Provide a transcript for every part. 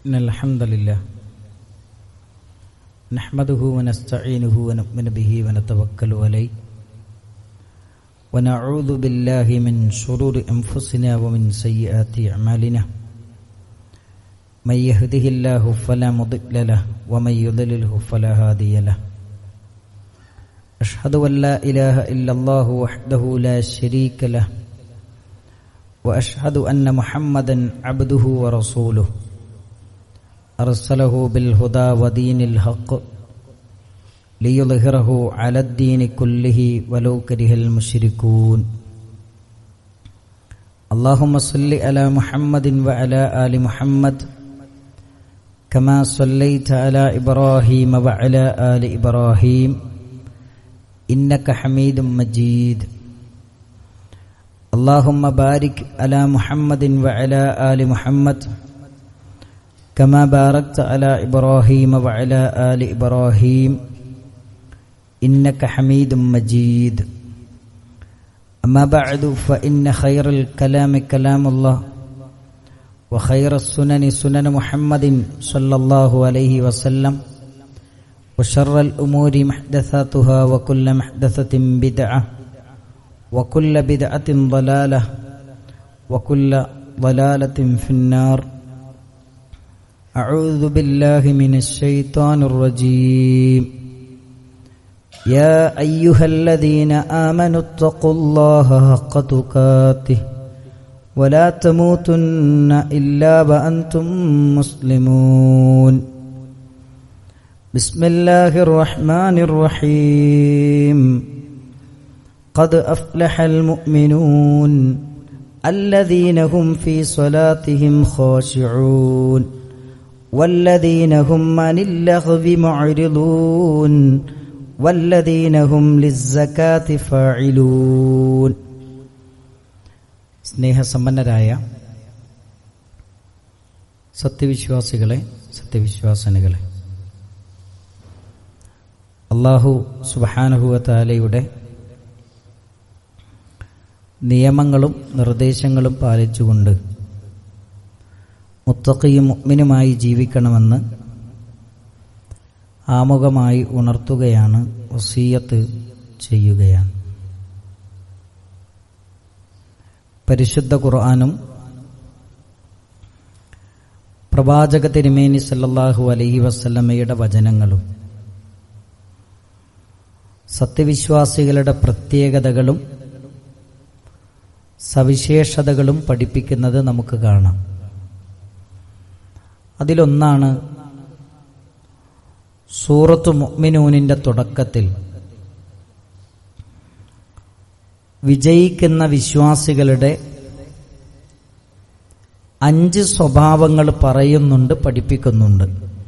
إن الحمد لله نحمده ونستعينه ونؤمن به ونتوكل عليه ونعوذ بالله من شرور أنفسنا ومن سيئات أعمالنا من يهده الله فلا مضل له ومن يضلله فلا هادي له أشهد أن لا إله إلا الله وحده لا شريك له وأشهد أن محمدا عبده ورسوله أرسله بالهدى ودين الحق ليظهره على الدين كله ولو كره المشركون اللهم صل على محمد وعلى آل محمد كما صليت على إبراهيم وعلى آل إبراهيم إنك حميد مجيد اللهم بارك على محمد وعلى آل محمد كما باركت على إبراهيم وعلى آل إبراهيم إنك حميد مجيد أما بعد فإن خير الكلام كلام الله وخير السنن سنن محمد صلى الله عليه وسلم وشر الأمور محدثاتها وكل محدثة بدعة وكل بدعة ضلالة وكل ضلالة في النار أعوذ بالله من الشيطان الرجيم يا أيها الذين آمنوا اتقوا الله حق تقاته ولا تموتن إلا وأنتم مسلمون بسم الله الرحمن الرحيم قد أفلح المؤمنون الذين هم في صلاتهم خاشعون والذين هم عن اللغو معرضون والذين هم للزكاة فاعلون സ്നേഹസമ്പന്നരായ സത്യവിശ്വാസികളെ സത്യവിശ്വാസനികളെ അള്ളാഹു സുബാനുഹുവത്താലയുടെ നിയമങ്ങളും നിർദ്ദേശങ്ങളും പാലിച്ചുകൊണ്ട് മുത്തക്കയും മുഗ്മിനുമായി ജീവിക്കണമെന്ന് ആമുഖമായി ഉണർത്തുകയാണ് വസീയത്ത് ചെയ്യുകയാണ് പരിശുദ്ധ ഖുർആാനും പ്രവാചക തിരുമേനി സല്ലല്ലാഹു അലൈഹി വസല്ലമയുടെ വചനങ്ങളും സത്യവിശ്വാസികളുടെ പ്രത്യേകതകളും സവിശേഷതകളും പഠിപ്പിക്കുന്നത് നമുക്ക് കാണാം അതിലൊന്നാണ് സൂറത്ത് മുഅ്മിനൂനിന്റെ തുടക്കത്തിൽ വിജയിക്കുന്ന വിശ്വാസികളുടെ അഞ്ച് സ്വഭാവങ്ങൾ പറയുന്നുണ്ട് പഠിപ്പിക്കുന്നുണ്ട്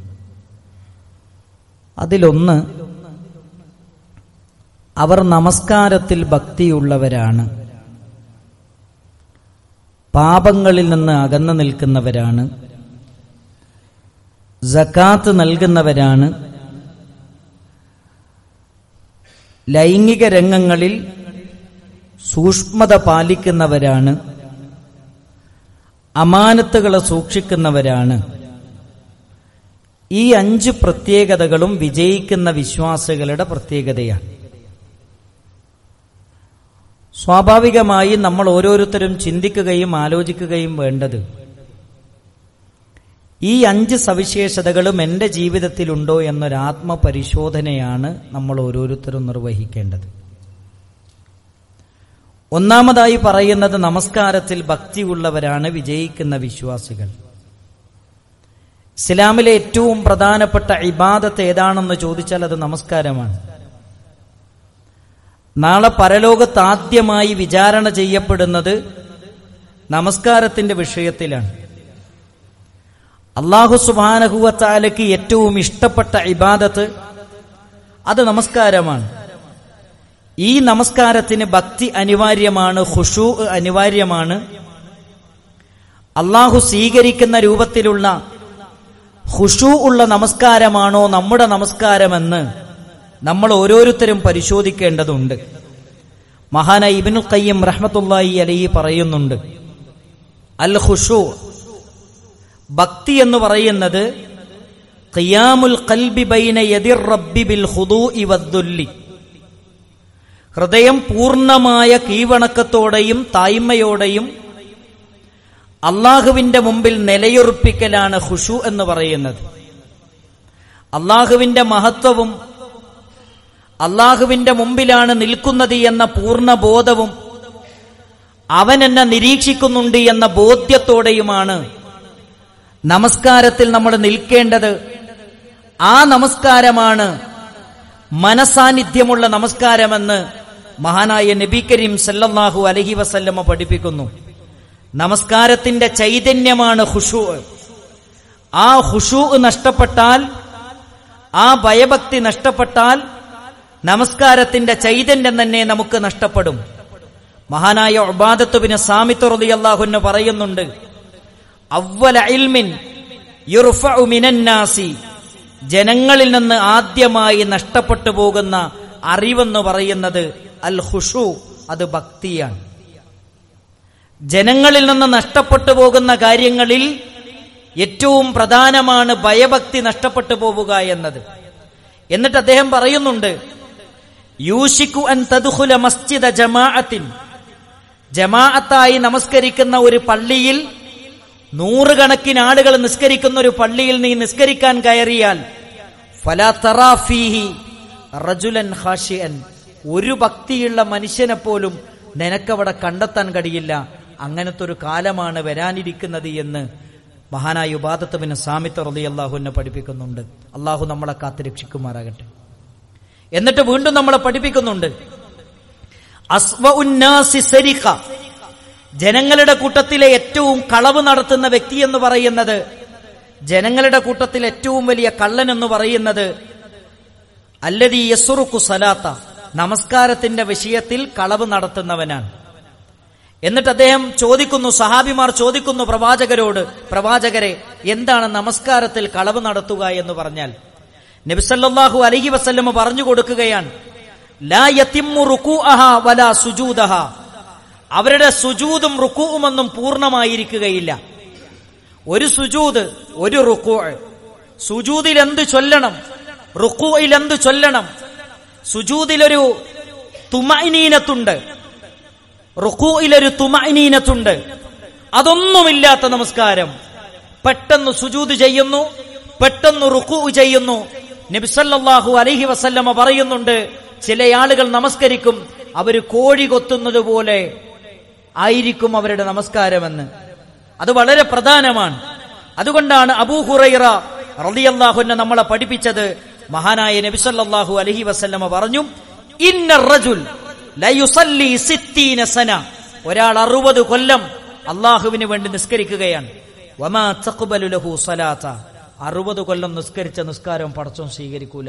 അതിലൊന്ന് അവർ നമസ്കാരത്തിൽ ഭക്തിയുള്ളവരാണ് പാപങ്ങളിൽ നിന്ന് അകന്നു നിൽക്കുന്നവരാണ് ജക്കാത്ത് നൽകുന്നവരാണ് ലൈംഗിക രംഗങ്ങളിൽ സൂക്ഷ്മത പാലിക്കുന്നവരാണ് അമാനത്തുകളെ സൂക്ഷിക്കുന്നവരാണ് ഈ അഞ്ച് പ്രത്യേകതകളും വിജയിക്കുന്ന വിശ്വാസികളുടെ പ്രത്യേകതയാണ് സ്വാഭാവികമായി നമ്മൾ ഓരോരുത്തരും ചിന്തിക്കുകയും ആലോചിക്കുകയും വേണ്ടത് ഈ അഞ്ച് സവിശേഷതകളും എൻ്റെ ജീവിതത്തിലുണ്ടോ എന്നൊരു ആത്മപരിശോധനയാണ് നമ്മൾ ഓരോരുത്തരും നിർവഹിക്കേണ്ടത് ഒന്നാമതായി പറയുന്നത് നമസ്കാരത്തിൽ ഭക്തിയുള്ളവരാണ് വിജയിക്കുന്ന വിശ്വാസികൾ ഇസ്ലാമിലെ ഏറ്റവും പ്രധാനപ്പെട്ട ഇബാദത്ത് ഏതാണെന്ന് ചോദിച്ചാൽ അത് നമസ്കാരമാണ് നാളെ പരലോകത്ത് ആദ്യമായി വിചാരണ ചെയ്യപ്പെടുന്നത് നമസ്കാരത്തിന്റെ വിഷയത്തിലാണ് അള്ളാഹു സുബാനഹുവത്താലയ്ക്ക് ഏറ്റവും ഇഷ്ടപ്പെട്ട ഇബാദത്ത് അത് നമസ്കാരമാണ് ഈ നമസ്കാരത്തിന് ഭക്തി അനിവാര്യമാണ് ഖുഷു അനിവാര്യമാണ് അള്ളാഹു സ്വീകരിക്കുന്ന രൂപത്തിലുള്ള ഖുഷു ഉള്ള നമസ്കാരമാണോ നമ്മുടെ നമസ്കാരമെന്ന് നമ്മൾ ഓരോരുത്തരും പരിശോധിക്കേണ്ടതുണ്ട് മഹാന ഇബിനുൽ ഖയ്യം റഹ്മത്തുള്ളാഹി അലൈഹി പറയുന്നുണ്ട് അൽ ഖുഷു ഭക്തി എന്ന് പറയുന്നത് ഖിയാമുൽ ഖൽബി ബൈന യദിർ റബ്ബി ബിൽ ഖുദൂഇ വദ്ദുല്ലി ഹൃദയം പൂർണ്ണമായ കീവണക്കത്തോടെയും തായ്മയോടെയും അള്ളാഹുവിന്റെ മുമ്പിൽ നിലയുറപ്പിക്കലാണ് ഖുഷു എന്ന് പറയുന്നത് അള്ളാഹുവിന്റെ മഹത്വവും അള്ളാഹുവിന്റെ മുമ്പിലാണ് നിൽക്കുന്നത് എന്ന പൂർണ്ണ ബോധവും അവൻ എന്നെ നിരീക്ഷിക്കുന്നുണ്ട് എന്ന ബോധ്യത്തോടെയുമാണ് നമസ്കാരത്തിൽ നമ്മൾ നിൽക്കേണ്ടത് ആ നമസ്കാരമാണ് മനസാന്നിധ്യമുള്ള നമസ്കാരമെന്ന് മഹാനായ നബി കരീം സല്ലല്ലാഹു അലഹി വസല്ലമ പഠിപ്പിക്കുന്നു നമസ്കാരത്തിന്റെ ചൈതന്യമാണ് ഹുഷു ആ ഹുഷു നഷ്ടപ്പെട്ടാൽ ആ ഭയഭക്തി നഷ്ടപ്പെട്ടാൽ നമസ്കാരത്തിന്റെ ചൈതന്യം തന്നെ നമുക്ക് നഷ്ടപ്പെടും മഹാനായ ഉബാദത്തുബിന് സാമിത്ത് റളിയല്ലാഹുവിന് പറയുന്നുണ്ട് അവ്വല ഇൽമിൻ യുർഫഉ മിനന്നാസി ജനങ്ങളിൽ നിന്ന് ആദ്യമായി നഷ്ടപ്പെട്ടു പോകുന്ന അറിവെന്ന് പറയുന്നത് അൽ ഹുഷു അത് ഭക്തിയാണ് ജനങ്ങളിൽ നിന്ന് നഷ്ടപ്പെട്ടു പോകുന്ന കാര്യങ്ങളിൽ ഏറ്റവും പ്രധാനമാണ് ഭയഭക്തി നഷ്ടപ്പെട്ടു പോവുക എന്നത് എന്നിട്ട് അദ്ദേഹം പറയുന്നുണ്ട് യൂഷിക്കു അൻ തദ്ഖുല മസ്ജിദ ജമാഅത്തിൻ ജമാഅത്തായി നമസ്കരിക്കുന്ന ഒരു പള്ളിയിൽ നൂറുകണക്കിന് ആളുകൾ നിസ്കരിക്കുന്ന ഒരു പള്ളിയിൽ നീ നിസ്കരിക്കാൻ കയറിയാൽ ഫലാ തറാ ഫീഹി റജുലൻ ഖാശിഅൻ ഒരു ഭക്തിയുള്ള മനുഷ്യനെ പോലും നിനക്കവിടെ കണ്ടെത്താൻ കഴിയില്ല അങ്ങനത്തെ ഒരു കാലമാണ് വരാനിരിക്കുന്നത് എന്ന് മഹാനായ ഉപാദത്തുവിന് സാമിത്ത് റളിയല്ലാഹുവിനെ പഠിപ്പിക്കുന്നുണ്ട് അള്ളാഹു നമ്മളെ കാത്ത് രക്ഷിക്കുമാറാകട്ടെ എന്നിട്ട് വീണ്ടും നമ്മളെ പഠിപ്പിക്കുന്നുണ്ട് അസ്വ ഉന്നാസി സരിഖ ജനങ്ങളുടെ കൂട്ടത്തിലെ ഏറ്റവും കളവ് നടത്തുന്ന വ്യക്തി എന്ന് പറയുന്നത് ജനങ്ങളുടെ കൂട്ടത്തിൽ ഏറ്റവും വലിയ കള്ളൻ എന്ന് പറയുന്നത് അല്ലതി യസുറുക്കു സലാത്ത നമസ്കാരത്തിന്റെ വിഷയത്തിൽ കളവ് നടത്തുന്നവനാണ് എന്നിട്ട് അദ്ദേഹം ചോദിക്കുന്നു സഹാബിമാർ ചോദിക്കുന്നു പ്രവാചകരോട് പ്രവാചകരെ എന്താണ് നമസ്കാരത്തിൽ കളവ് നടത്തുക എന്ന് പറഞ്ഞാൽ നബിസല്ലാഹു അലഹി വസ്ല്ലമ പറഞ്ഞു കൊടുക്കുകയാണ് ലാ യത്തിമ്മു റുകൂഅഹ വലാ സുജൂദഹ അവരുടെ സുജൂതും റുക്കുവുമൊന്നും പൂർണ്ണമായിരിക്കുകയില്ല ഒരു സുജൂത് ഒരു റുക്കു സുജൂതിൽ എന്ത് ചൊല്ലണം റുക്കുയിൽ എന്ത് ചൊല്ലണം സുജൂതിലൊരു തുമൈനീനത്തുണ്ട് റുക്കുയിലൊരു തുമൈനീനത്തുണ്ട് അതൊന്നുമില്ലാത്ത നമസ്കാരം പെട്ടെന്ന് സുജൂത് ചെയ്യുന്നു പെട്ടെന്ന് റുക്കു ചെയ്യുന്നു നബിസല്ലാഹു അലഹി വസല്ലമ പറയുന്നുണ്ട് ചില ആളുകൾ നമസ്കരിക്കും അവര് കോഴി കൊത്തുന്നത് പോലെ ആയിരിക്കും അവരുടെ നമസ്കാരമെന്ന് അത് വളരെ പ്രധാനമാണ് അതുകൊണ്ടാണ് അബൂ ഹുറൈറ റളിയല്ലാഹുവിനെ നമ്മളെ പഠിപ്പിച്ചത് മഹാനായ നബിസല്ലാഹു അലഹി വസല്ലമ പറഞ്ഞു ഇന്ന റജുൽ ലയുസല്ലി സിത്തീന സന ഒരാൾ അറുപത് കൊല്ലം അള്ളാഹുവിന് വേണ്ടി നിസ്കരിക്കുകയാണ് വമാ തഖ്ബലു ലഹു സലാത്ത അറുപത് കൊല്ലം നിസ്കരിച്ച നിസ്കാരം പടച്ചോൻ സ്വീകരിക്കൂല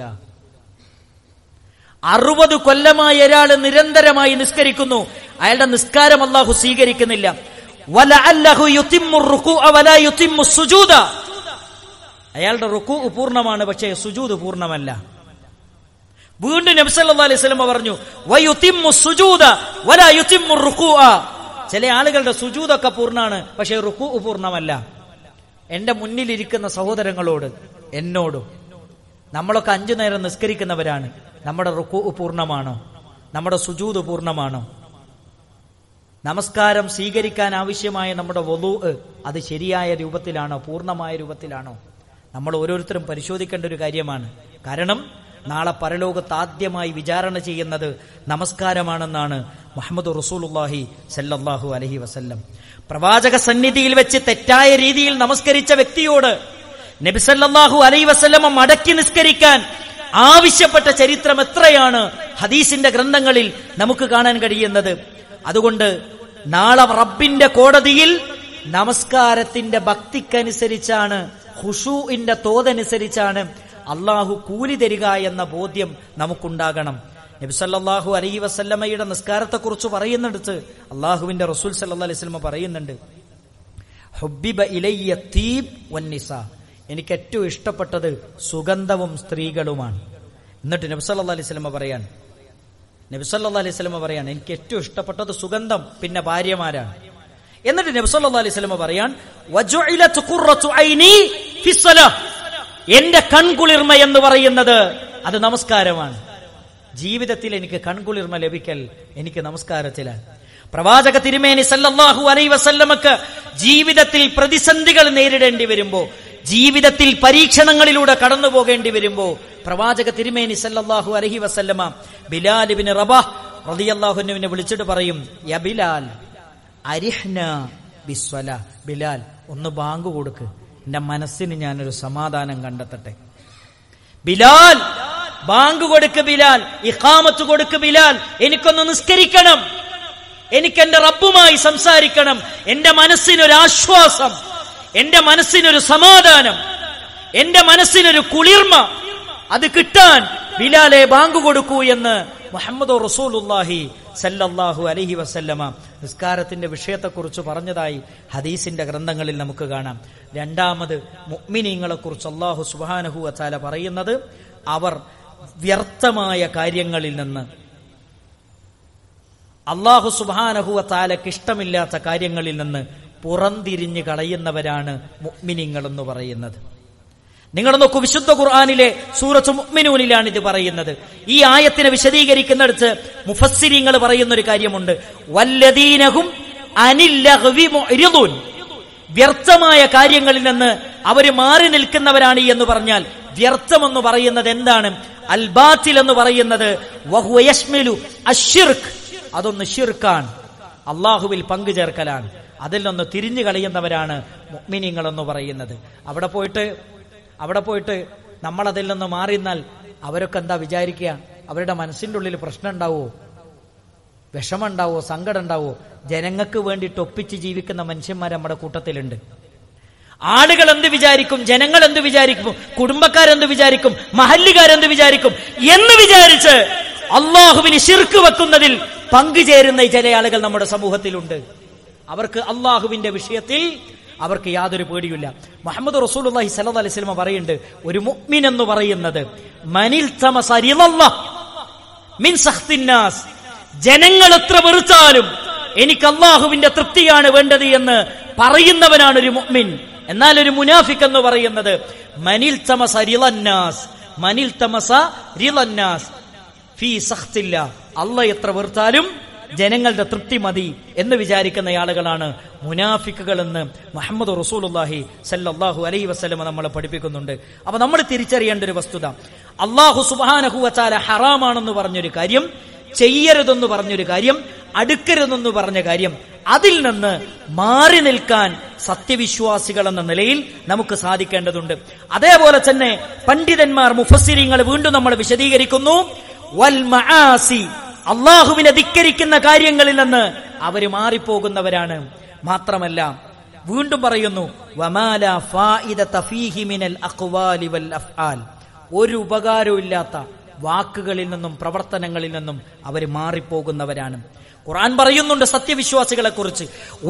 അറുപത് കൊല്ലമായി ഒരാൾ നിരന്തരമായി നിസ്കരിക്കുന്നു അയാളുടെ നിസ്കാരം അള്ളാഹു സ്വീകരിക്കുന്നില്ല വലഅല്ലഹു യുതിമ്മു റുകൂഅ വലാ യുതിമ്മു സുജൂദ അയാളുടെ റുക്കു പൂർണ്ണമാണ് പക്ഷേ സുജൂദ് പൂർണ്ണമല്ല വീണ്ടും നബി സല്ലല്ലാഹു അലൈഹി വസല്ലം പറഞ്ഞു വയുതിമ്മു സുജൂദ വലാ യുതിമ്മു റുകൂഅ ചില ആളുകളുടെ സുജൂദൊക്കെ പൂർണ്ണമാണ് പക്ഷേ റുക്കു പൂർണ്ണമല്ല എന്റെ മുന്നിലിരിക്കുന്ന സഹോദരങ്ങളോട് എന്നോടും നമ്മളൊക്കെ അഞ്ചു നേരം നിസ്കരിക്കുന്നവരാണ് നമ്മുടെ റുക്കു പൂർണ്ണമാണോ നമ്മുടെ സുജൂത് പൂർണ്ണമാണോ നമസ്കാരം സ്വീകരിക്കാൻ ആവശ്യമായ നമ്മുടെ വധു അത് ശരിയായ രൂപത്തിലാണോ പൂർണ്ണമായ രൂപത്തിലാണോ നമ്മൾ ഓരോരുത്തരും പരിശോധിക്കേണ്ട ഒരു കാര്യമാണ് കാരണം നാളെ പരലോകത്ത് ആദ്യമായി വിചാരണ ചെയ്യുന്നത് നമസ്കാരമാണെന്നാണ് മുഹമ്മദ് റസൂലുല്ലാഹി സല്ലല്ലാഹു അലഹി വസല്ലം പ്രവാചക സന്നിധിയിൽ വെച്ച് തെറ്റായ രീതിയിൽ നമസ്കരിച്ച വ്യക്തിയോട് നബിസല്ലാഹു അലൈ വസല്ലമ മടക്കി നിസ്കരിക്കാൻ ആവശ്യപ്പെട്ട ചരിത്രം എത്രയാണ് ഹദീസിന്റെ ഗ്രന്ഥങ്ങളിൽ നമുക്ക് കാണാൻ കഴിയുന്നത് അതുകൊണ്ട് നാളെ റബ്ബിന്റെ കോടതിയിൽ നമസ്കാരത്തിന്റെ ഭക്തിക്കനുസരിച്ചാണ് ഹുഷുവിന്റെ തോതനുസരിച്ചാണ് അള്ളാഹു കൂലി തരിക എന്ന ബോധ്യം നമുക്കുണ്ടാകണം നബിസല്ലാഹു അലൈഹി വസല്ലമയുടെ നിസ്കാരത്തെക്കുറിച്ച് പറയുന്നിടത്ത് അള്ളാഹുവിന്റെ റസൂൽ സല്ലാ അലൈഹി സ്വലമ പറയുന്നുണ്ട് ഹുബിബ ഇലയ്യ തീബ് വന്നിസ എനിക്ക് ഏറ്റവും ഇഷ്ടപ്പെട്ടത് സുഗന്ധവും സ്ത്രീകളുമാണ് എന്നിട്ട് നബ്സല്ലാ അലൈഹി സ്വലമ പറയാൻ നബ്സല്ലാ അലൈഹി സ്വലമ പറയാൻ എനിക്ക് ഏറ്റവും ഇഷ്ടപ്പെട്ടത് സുഗന്ധം പിന്നെ ഭാര്യമാരാണ് എന്നിട്ട് നബി സല്ലല്ലാഹു അലൈഹി വസല്ലം പറയാൻ വജുഇലത് ഖുറത്തു ഐനി ഫിസ്സലാ എന്റെ കൺകുളിർമ എന്ന് പറയുന്നത് അത് നമസ്കാരമാണ് ജീവിതത്തിൽ എനിക്ക് കൺകുളിർമ ലഭിക്കൽ എനിക്ക് നമസ്കാരത്തിലാണ് പ്രവാചക തിരുമേനി സല്ലല്ലാഹു അലൈഹി വസല്ലമക്ക് ജീവിതത്തിൽ പ്രതിസന്ധികൾ നേരിടേണ്ടി വരുമ്പോ ജീവിതത്തിൽ പരീക്ഷണങ്ങളിലൂടെ കടന്നു പോകേണ്ടി വരുമ്പോ പ്രവാചക തിരുമേനി സല്ലല്ലാഹു അലൈഹി വസല്ലമ ബിലാൽ ഇബ്നു റബാഹ് റളിയല്ലാഹുവിനെ വിളിച്ചിട്ട് പറയും യ ബിലാൽ അരിഹ്ന ബിസ്വല ബിലാൽ ഒന്ന് ബാങ്ക് കൊടുക്ക് എന്റെ മനസ്സിന് ഞാനൊരു സമാധാനം കണ്ടെത്തട്ടെ ബിലാൽ ബാങ്ക് കൊടുക്ക് ബിലാൽ ഇഖാമത്ത് കൊടുക്ക് ബിലാൽ എനിക്കൊന്ന് നിസ്കരിക്കണം എനിക്ക് എന്റെ റബ്ബുമായി സംസാരിക്കണം എന്റെ മനസ്സിനൊരു ആശ്വാസം എന്റെ മനസ്സിനൊരു സമാധാനം എന്റെ മനസ്സിനൊരു കുളിർമ അത് കിട്ടാൻ ബിലാലെ ബാങ്ക് കൊടുക്കൂ എന്ന് മുഹമ്മദ് റസൂലുല്ലാഹി സല്ലല്ലാഹു അലൈഹി വസല്ലമ നിസ്കാരത്തിന്റെ വിഷയത്തെക്കുറിച്ച് പറഞ്ഞതായി ഹദീസിന്റെ ഗ്രന്ഥങ്ങളിൽ നമുക്ക് കാണാം രണ്ടാമത് മുഅ്മിനീങ്ങളെ കുറിച്ച് അള്ളാഹു സുബ്ഹാനഹു വതആല പറയുന്നത് അവർ വ്യർത്ഥമായ കാര്യങ്ങളിൽ നിന്ന് അള്ളാഹു സുബ്ഹാനഹു വതആലക്ക് ഇഷ്ടമില്ലാത്ത കാര്യങ്ങളിൽ നിന്ന് പുറംതിരിഞ്ഞ് കളയുന്നവരാണ് മുഅ്മിനീങ്ങൾ എന്ന് പറയുന്നത് നിങ്ങൾ നോക്കൂ വിശുദ്ധ ഖുർആാനിലെ സൂറത്ത് മുഅ്മിനൂനിലാണ് ഇത് പറയുന്നത് ഈ ആയത്തിനെ വിശദീകരിക്കുന്നിടത്ത് മുഫസ്സിരിങ്ങൾ പറയുന്ന ഒരു കാര്യമുണ്ട് വല്ലദീനഹും അനില്ലഹ്വി മുഅ്രിദൂൻ വ്യർത്ഥമായ കാര്യങ്ങളിൽ നിന്ന് അവർ മാറി നിൽക്കുന്നവരാണ് എന്ന് പറഞ്ഞാൽ വ്യർത്ഥം എന്ന് പറയുന്നത് എന്താണ് അൽബാത്തിൽ എന്ന് പറയുന്നത് വഹുവ യശ്മിലു അഷിർക്ക് അതൊന്ന് ഷിർക്കാണ് അള്ളാഹുവിൽ പങ്കു ചേർക്കലാണ് അതിൽ നിന്ന് തിരിഞ്ഞു കളയുന്നവരാണ് മുഅ്മിനീങ്ങൾ എന്ന് പറയുന്നത് അവിടെ പോയിട്ട് അവിടെ പോയിട്ട് നമ്മൾ അതിൽ നിന്ന് മാറിന്നാൽ അവരൊക്കെ എന്താ വിചാരിക്കുക അവരുടെ മനസ്സിന്റെ ഉള്ളിൽ പ്രശ്നം ഉണ്ടാവോ വിഷമുണ്ടാവോ സങ്കടം ഉണ്ടാവോ ജനങ്ങൾക്ക് വേണ്ടിയിട്ട് ഒപ്പിച്ച് ജീവിക്കുന്ന മനുഷ്യന്മാർ നമ്മുടെ കൂട്ടത്തിലുണ്ട് ആളുകൾ എന്ത് വിചാരിക്കും ജനങ്ങൾ എന്ത് വിചാരിക്കും കുടുംബക്കാരെന്ത് വിചാരിക്കും മഹല്ലുകാരെന്ത് വിചാരിക്കും എന്ന് വിചാരിച്ച് അള്ളാഹുവിന് ശിർക്ക് വെക്കുന്നതിൽ പങ്കുചേരുന്ന ഈ ചില ആളുകൾ നമ്മുടെ സമൂഹത്തിലുണ്ട് അവർക്ക് അള്ളാഹുവിന്റെ വിഷയത്തിൽ അവർക്ക് യാതൊരു പേടിയില്ല മുഹമ്മദ് റസൂലുള്ളാഹി സല്ലല്ലാഹു അലൈഹി വസല്ലം പറയുന്നുണ്ട് ഒരു മുഅ്മിൻ എന്ന് പറയുന്നത് മനിൽ തമസ റിളല്ലാഹ് മിൻ സഖ്തിന്നാസ് ജനങ്ങൾ എത്ര വെറുത്താലും എനിക്ക് അള്ളാഹുവിന്റെ തൃപ്തിയാണ് വേണ്ടത് എന്ന് പറയുന്നവനാണ് ഒരു മുഅ്മിൻ എന്നാൽ ഒരു മുനാഫിക് എന്ന് പറയുന്നത് മനിൽ തമസ റിളന്നാസ് മനിൽ തമസ റിളന്നാസ് ഫീ സഖ്തില്ല അല്ല എത്ര വെറുത്താലും ജനങ്ങളുടെ തൃപ്തി മതി എന്ന് വിചാരിക്കുന്ന ആളുകളാണ് മുനാഫിക്കുകൾ എന്ന് മുഹമ്മദ് റസൂലുല്ലാഹി സല്ലല്ലാഹു അലൈഹി വസല്ലമ നമ്മളെ പഠിപ്പിക്കുന്നുണ്ട് അപ്പൊ നമ്മൾ തിരിച്ചറിയേണ്ട ഒരു വസ്തുത അള്ളാഹു സുബ്ഹാനഹു വതആല ഹറാമാണെന്ന് പറഞ്ഞൊരു കാര്യം ചെയ്യരുതെന്ന് പറഞ്ഞൊരു കാര്യം അടുക്കരുതെന്ന് പറഞ്ഞ കാര്യം അതിൽ നിന്ന് മാറി നിൽക്കാൻ സത്യവിശ്വാസികൾ എന്ന നിലയിൽ നമുക്ക് സാധിക്കേണ്ടതുണ്ട് അതേപോലെ തന്നെ പണ്ഡിതന്മാർ മുഫസ്സിരിങ്ങൾ വീണ്ടും നമ്മൾ വിശദീകരിക്കുന്നു വൽ മആസി അള്ളാഹുവിനെ ധിക്കരിക്കുന്ന കാര്യങ്ങളിൽ നിന്ന് അവര് മാറിപ്പോകുന്നവരാണ് മാത്രമല്ല വീണ്ടും പറയുന്നു വമാല ഫായിദത ഫീഹി മിനൽ അഖ്വാലി വൽ അഫ്ആൽ ഒരു ഉപകാരവും ഇല്ലാത്ത വാക്കുകളിൽ നിന്നും പ്രവർത്തനങ്ങളിൽ നിന്നും അവർ മാറിപ്പോകുന്നവരാണ് ഖുർആൻ പറയുന്നുണ്ട് സത്യവിശ്വാസികളെ കുറിച്ച്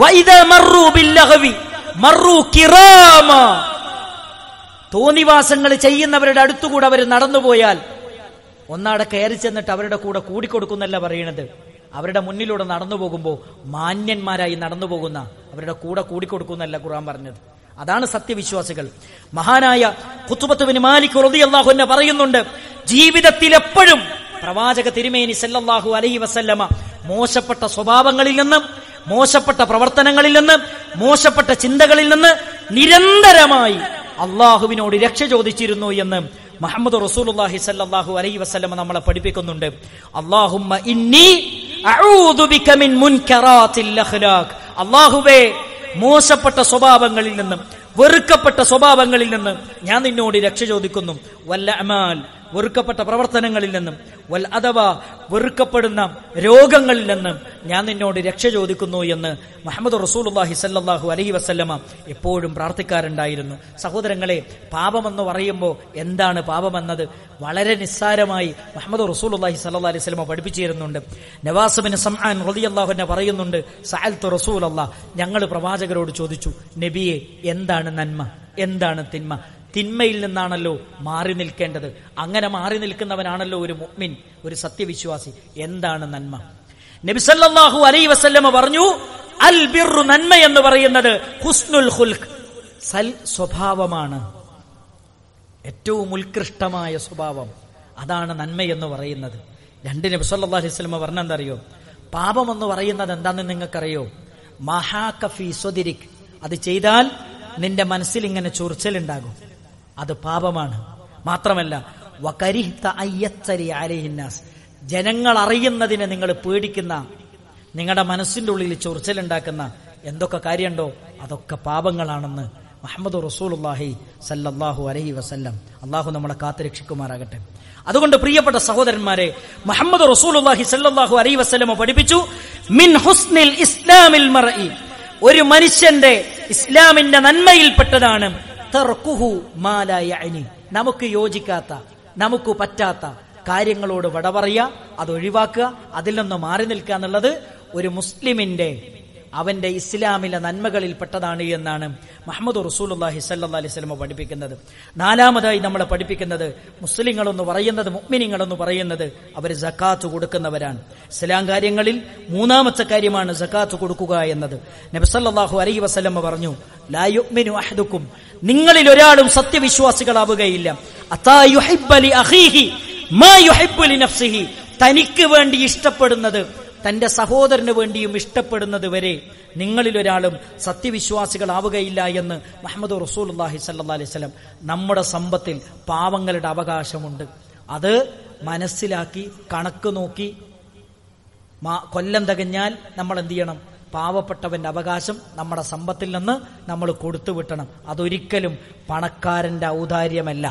തോന്നിവാസങ്ങൾ ചെയ്യുന്നവരുടെ അടുത്തുകൂടെ അവർ നടന്നുപോയാൽ ഒന്നാടെ കയറി ചെന്നിട്ട് അവരുടെ കൂടെ കൂടിക്കൊടുക്കുന്നല്ല പറയണത് അവരുടെ മുന്നിലൂടെ നടന്നു പോകുമ്പോൾ മാന്യന്മാരായി നടന്നു പോകുന്ന അവരുടെ കൂടെ കൂടിക്കൊടുക്കുന്നല്ല ഖുർആൻ പറഞ്ഞത് അതാണ് സത്യവിശ്വാസികൾ മഹാനായ കുത്തുബത്തുവിന് മാലിക് റളിയല്ലാഹു അൻഹു പറയുന്നുണ്ട് ജീവിതത്തിൽ എപ്പോഴും പ്രവാചക തിരുമേനി സല്ലല്ലാഹു അലൈഹി വസല്ലമ മോശപ്പെട്ട സ്വഭാവങ്ങളിൽ നിന്ന് മോശപ്പെട്ട പ്രവർത്തനങ്ങളിൽ നിന്ന് മോശപ്പെട്ട ചിന്തകളിൽ നിന്ന് നിരന്തരമായി അള്ളാഹുവിനോട് രക്ഷ ചോദിച്ചിരുന്നു എന്ന് മുഹമ്മദ് റസൂലുള്ളാഹി സല്ലല്ലാഹു അലൈഹി വസല്ലമ നമ്മളെ പഠിപ്പിക്കുന്നുണ്ട് അല്ലാഹുമ്മ ഇന്നി അഊദു ബിക മിൻ മുൻകറാത്തിൽ അഖ്ലാഖ് അല്ലാഹുവേ മോശപ്പെട്ട സ്വഭാവങ്ങളിൽ നിന്നും വെറുക്കപ്പെട്ട സ്വഭാവങ്ങളിൽ നിന്ന് ഞാൻ നിന്നോട് രക്ഷ ചോദിക്കുന്നു വല്ല അമാൽ വെറുക്കപ്പെട്ട പ്രവർത്തനങ്ങളിൽ നിന്നും വൽ അഥവാ വെറുക്കപ്പെടുന്ന രോഗങ്ങളിൽ നിന്നും ഞാൻ നിന്നോട് രക്ഷ ചോദിക്കുന്നു എന്ന് മുഹമ്മദ് റസൂലുള്ളാഹി സല്ലല്ലാഹു അലൈഹി വസല്ലമ എപ്പോഴും പ്രാർത്ഥിക്കാറുണ്ടായിരുന്നു സഹോദരങ്ങളെ പാപമെന്ന് പറയുമ്പോൾ എന്താണ് പാപമെന്നത് വളരെ നിസ്സാരമായി മുഹമ്മദ് റസൂലുള്ളാഹി സല്ലല്ലാഹു അലൈഹി വസല്ലമ പഠിപ്പിച്ചിരുന്നുണ്ട് നവാസബിന് സംആൻ റളിയല്ലാഹു അൻഹു പറയുന്നുണ്ട് സഅൽതു റസൂലല്ലാഹ് ഞങ്ങൾ പ്രവാചകരോട് ചോദിച്ചു നബിയെ എന്താണ് നന്മ എന്താണ് തിന്മ തിന്മയിൽ നിന്നാണല്ലോ മാറി നിൽക്കേണ്ടത് അങ്ങനെ മാറി നിൽക്കുന്നവനാണല്ലോ ഒരു മുഅ്മിൻ ഒരു സത്യവിശ്വാസി എന്താണ് നന്മ നബിസല്ലാഹു അലൈ വസല്ലമ പറഞ്ഞു അൽ ബിറു നന്മ എന്ന് പറയുന്നത് ഹുസ്നുൽ ഹുൽഖ് സൽ സ്വഭാവമാണ് ഏറ്റവും ഉത്കൃഷ്ടമായ സ്വഭാവം അതാണ് നന്മ എന്ന് പറയുന്നത് രണ്ട് നബി സല്ലല്ലാഹു അലൈഹി വസല്ലം പറഞ്ഞെന്തറിയോ പാപം എന്ന് പറയുന്നത് എന്താണെന്ന് നിങ്ങൾക്കറിയോ മഹാകഫി സ്വദിരിക് അത് ചെയ്താൽ നിന്റെ മനസ്സിൽ ഇങ്ങനെ ചൊറിച്ചലുണ്ടാകും അത് പാപമാണ് മാത്രമല്ല വകരിഹ്ത അയ്യത്തരി അലഹിന്നാസ് ജനങ്ങൾ അറിയുന്നതിനെ നിങ്ങൾ പേടിക്കുന്ന നിങ്ങളുടെ മനസ്സിന്റെ ഉള്ളിൽ ചൊറിച്ചലുണ്ടാക്കുന്ന എന്തൊക്കെ കാര്യമുണ്ടോ അതൊക്കെ പാപങ്ങളാണെന്ന് മുഹമ്മദ് റസൂലുള്ളാഹി സല്ലല്ലാഹു അലൈഹി വസല്ലം അള്ളാഹു നമ്മളെ കാത്തുരക്ഷിക്കുമാറാകട്ടെ അതുകൊണ്ട് പ്രിയപ്പെട്ട സഹോദരന്മാരെ മുഹമ്മദ് റസൂലുള്ളാഹി സല്ലല്ലാഹു അലൈഹി വസല്ലം പഠിപ്പിച്ചു മിൻ ഹുസ്നിൽ ഇസ്ലാമിൽ മർഇ ഒരു മനുഷ്യന്റെ ഇസ്ലാമിന്റെ നന്മയിൽപ്പെട്ടതാണ് തർക്കുഹു മാ ലാ യഅനി നമുക്ക് യോജിക്കാത്ത നമുക്ക് പറ്റാത്ത കാര്യങ്ങളോട് വട പറയുക അത് ഒഴിവാക്കുക അതിൽ നിന്ന് മാറി നിൽക്കുക എന്നുള്ളത് ഒരു മുസ്ലിമിന്റെ അവന്റെ ഇസ്ലാമിലെ നന്മകളിൽപ്പെട്ടതാണ് എന്നാണ് മുഹമ്മദ് റസൂലുള്ളാഹി സല്ലല്ലാഹു അലൈഹി വസല്ലം പഠിപ്പിക്കുന്നത് നാലാമതായി നമ്മളെ പഠിപ്പിക്കുന്നത് മുസ്ലിങ്ങളെന്ന് പറയുന്നത് മുഅ്മിനീങ്ങളെന്ന് പറയുന്നത് അവർ സക്കാത്ത് കൊടുക്കുന്നവരാണ് ഇസ്ലാം കാര്യങ്ങളിൽ മൂന്നാമത്തെ കാര്യമാണ് സക്കാത്ത് കൊടുക്കുക എന്നത് നബി സല്ലല്ലാഹു അലൈഹി വസല്ലം പറഞ്ഞു ലാ യുഅ്മിനു അഹദുക്കും നിങ്ങളിൽ ഒരാളും സത്യവിശ്വാസികളാവുകയില്ല അത്താ യുഹിബ്ബ ലി അഖീഹി മാ യുഹിബ്ബു ലി നഫ്സിഹി തനിക്ക് വേണ്ടി ഇഷ്ടപ്പെടുന്നത് തന്റെ സഹോദരന് വേണ്ടിയും ഇഷ്ടപ്പെടുന്നത് വരെ നിങ്ങളിൽ ഒരാളും സത്യവിശ്വാസികളാവുകയില്ല എന്ന് മുഹമ്മദ് റസൂലുള്ളാഹി സല്ലല്ലാഹു അലൈഹി വസല്ലം നമ്മുടെ സമ്പത്തിൽ പാവങ്ങളുടെ അവകാശമുണ്ട് അത് മനസ്സിലാക്കി കണക്ക് നോക്കി മാ- കൊല്ലം തികഞ്ഞാൽ നമ്മൾ എന്ത് ചെയ്യണം പാവപ്പെട്ടവന്റെ അവകാശം നമ്മുടെ സമ്പത്തിൽ നിന്ന് നമ്മൾ കൊടുത്തു വിട്ടണം അതൊരിക്കലും പണക്കാരന്റെ ഔദാര്യമല്ല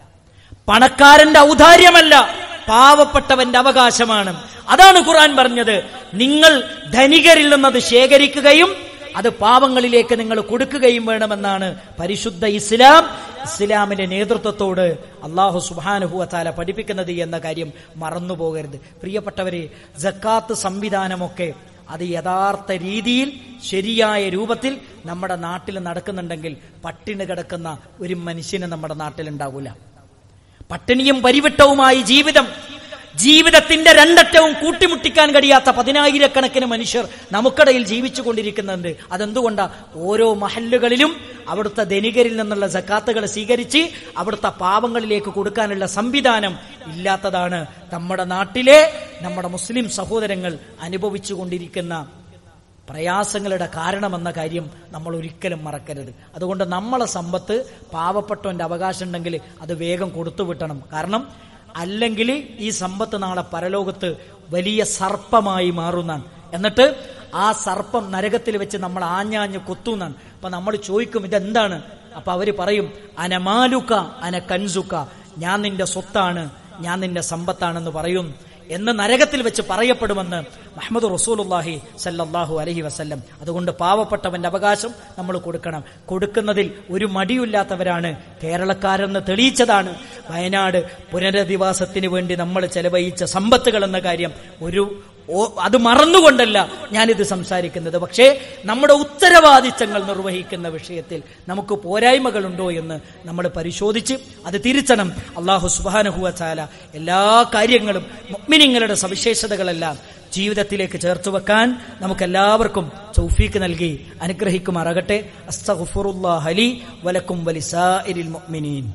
പണക്കാരന്റെ ഔദാര്യമല്ല പാവപ്പെട്ടവന്റെ അവകാശമാണ് അതാണ് ഖുർആൻ പറഞ്ഞത് നിങ്ങൾ ധനികരിൽ നിന്നത് ശേഖരിക്കുകയും അത് പാവങ്ങളിലേക്ക് നിങ്ങൾ കൊടുക്കുകയും വേണമെന്നാണ് പരിശുദ്ധ ഇസ്ലാം ഇസ്ലാമിന്റെ നേതൃത്വത്തോട് അള്ളാഹു സുബാനുഭവത്താല പഠിപ്പിക്കുന്നത് എന്ന കാര്യം മറന്നുപോകരുത് പ്രിയപ്പെട്ടവരെ ജക്കാത്ത് സംവിധാനമൊക്കെ അത് യഥാർത്ഥ രീതിയിൽ ശരിയായ രൂപത്തിൽ നമ്മുടെ നാട്ടിൽ നടക്കുന്നുണ്ടെങ്കിൽ പട്ടിണി കിടക്കുന്ന ഒരു മനുഷ്യന് നമ്മുടെ നാട്ടിലുണ്ടാകൂല പട്ടിണിയും പരിവിട്ടവുമായി ജീവിതം ജീവിതത്തിന്റെ രണ്ടറ്റവും കൂട്ടിമുട്ടിക്കാൻ കഴിയാത്ത പതിനായിരക്കണക്കിന് മനുഷ്യർ നമുക്കിടയിൽ ജീവിച്ചു കൊണ്ടിരിക്കുന്നുണ്ട് അതെന്തുകൊണ്ടാ ഓരോ മഹല്ലുകളിലും അവിടുത്തെ ധനികരിൽ നിന്നുള്ള സക്കാത്തുകൾ സ്വീകരിച്ച് അവിടുത്തെ പാവങ്ങളിലേക്ക് കൊടുക്കാനുള്ള സംവിധാനം ഇല്ലാത്തതാണ് നമ്മുടെ നാട്ടിലെ നമ്മുടെ മുസ്ലിം സഹോദരങ്ങൾ അനുഭവിച്ചു കൊണ്ടിരിക്കുന്ന പ്രയാസങ്ങളുടെ കാരണമെന്ന കാര്യം നമ്മൾ ഒരിക്കലും മറക്കരുത് അതുകൊണ്ട് നമ്മളെ സമ്പത്ത് പാവപ്പെട്ടവന്റെ അവകാശം ഉണ്ടെങ്കിൽ അത് വേഗം കൊടുത്തു വിട്ടണം കാരണം അല്ലെങ്കിൽ ഈ സമ്പത്ത് നാളെ പരലോകത്ത് വലിയ സർപ്പമായി മാറുന്നാണ് എന്നിട്ട് ആ സർപ്പം നരകത്തിൽ വെച്ച് നമ്മൾ ആഞ്ഞാഞ്ഞ് കൊത്തുന്നാണ് അപ്പൊ നമ്മൾ ചോദിക്കും ഇതെന്താണ് അപ്പൊ അവര് പറയും അനമാലുക്ക അന കൻസുക്ക ഞാൻ നിന്റെ സ്വത്താണ് ഞാൻ നിന്റെ സമ്പത്താണെന്ന് പറയും എന്ന് നരകത്തിൽ വെച്ച് പറയപ്പെടുമെന്ന് മുഹമ്മദ് റസൂലുല്ലാഹി സല്ലല്ലാഹു അലഹി വസല്ലം അതുകൊണ്ട് പാവപ്പെട്ടവന്റെ അവകാശം നമ്മൾ കൊടുക്കണം കൊടുക്കുന്നതിൽ ഒരു മടിയില്ലാത്തവരാണ് കേരളക്കാരെന്ന് തെളിയിച്ചതാണ് വയനാട് പുനരധിവാസത്തിന് വേണ്ടി നമ്മൾ ചെലവഴിച്ച സമ്പത്തുകൾ എന്ന കാര്യം ഒരു ഓ- അത് മറന്നുകൊണ്ടല്ല ഞാനിത് സംസാരിക്കുന്നത് പക്ഷേ നമ്മുടെ ഉത്തരവാദിത്തങ്ങൾ നിർവഹിക്കുന്ന വിഷയത്തിൽ നമുക്ക് പോരായ്മകളുണ്ടോ എന്ന് നമ്മൾ പരിശോധിച്ച് അത് തിരിച്ചണം അള്ളാഹു സുബാനഹുവ ചാല എല്ലാ കാര്യങ്ങളും മുഅ്മിനീങ്ങളുടെ സവിശേഷതകളെല്ലാം ജീവിതത്തിലേക്ക് ചേർത്ത് വെക്കാൻ നമുക്കെല്ലാവർക്കും ചൗഫീക്ക് നൽകി അനുഗ്രഹിക്കുമാറാകട്ടെ അസ്തഗ്ഫിറുല്ലാഹ ലി വലക്കും വലിസാഇരിൽ മുഅ്മിനീൻ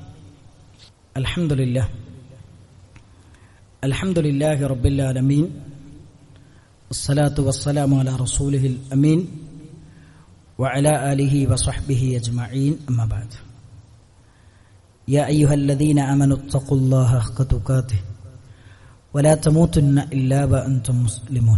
അൽഹംദുലില്ലാ അൽഹംദുലില്ലാഹി റബ്ബിൽ ആലമീൻ الصلاة والسلام على رسوله الأمين وعلى آله وصحبه أجمعين أما بعد يا أيها الذين آمنوا اتقوا الله حق تقاته ولا تموتن إلا وأنتم مسلمون